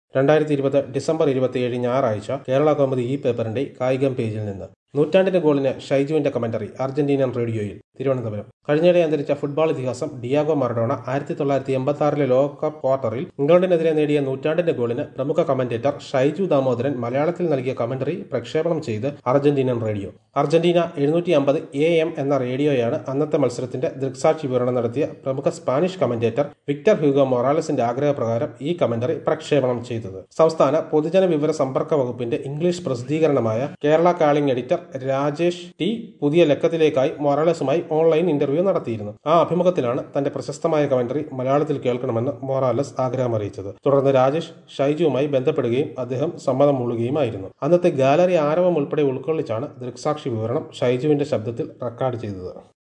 രണ്ടായിരത്തി ഇരുപത് ഡിസംബർ ഇരുപത്തിയേഴ് ഞായറാഴ്ച കേരള കൗമുദി ഈ പേപ്പറിന്റെ കായികം പേജിൽ നിന്ന് നൂറ്റാണ്ടിന്റെ ഗോളിന് ഷൈജുവിന്റെ കമന്ററി അർജന്റീനൻ റേഡിയോയിൽ തിരുവനന്തപുരം കഴിഞ്ഞിടെ അന്തരിച്ച ഫുട്ബോൾ ഇതിഹാസം ഡിയാഗോ മറഡോണ ആയിരത്തി തൊള്ളായിരത്തി എൺപത്തി ആറിലെ ലോകകപ്പ് ക്വാർട്ടറിൽ ഇംഗ്ലണ്ടിനെതിരെ നേടിയ നൂറ്റാണ്ടിന്റെ ഗോളിന് പ്രമുഖ കമന്റേറ്റർ ഷൈജു ദാമോദരൻ മലയാളത്തിൽ നൽകിയ കമന്ററി പ്രക്ഷേപണം ചെയ്ത് അർജന്റീനൻ റേഡിയോ അർജന്റീന എഴുന്നൂറ്റി അമ്പത് എ എം എന്ന റേഡിയോയാണ് അന്നത്തെ മത്സരത്തിന്റെ ദൃക്സാക്ഷി വിവരണം നടത്തിയ പ്രമുഖ സ്പാനിഷ് കമന്റേറ്റർ വിക്ടർ ഹ്യൂഗോ മൊറാലസിന്റെ ആഗ്രഹപ്രകാരം ഈ കമന്ററി പ്രക്ഷേപണം ചെയ്തത് സംസ്ഥാന പൊതുജന വിവര സമ്പർക്ക വകുപ്പിന്റെ ഇംഗ്ലീഷ് പ്രസിദ്ധീകരണമായ Kerala calling editor Rajesh T പുതിയ ലക്കത്തിലേക്കായി മൊറാലസുമായി ഓൺലൈൻ ഇന്റർവ്യൂ നടത്തിയിരുന്നു ആ അഭിമുഖത്തിലാണ് തന്റെ പ്രശസ്തമായ കമന്ററി മലയാളത്തിൽ കേൾക്കണമെന്ന് മൊറാലസ് ആഗ്രഹം അറിയിച്ചത് തുടർന്ന് രാജേഷ് ഷൈജുവുമായി ബന്ധപ്പെടുകയും അദ്ദേഹം സമ്മതം മൂളുകയുമായിരുന്നു അന്നത്തെ ഗാലറി ആരവം ഉൾപ്പെടെ ഉൾക്കൊള്ളിച്ചാണ് ദൃക്സാക്ഷി വിവരണം ഷൈജുവിന്റെ ശബ്ദത്തിൽ റെക്കോർഡ് ചെയ്തത്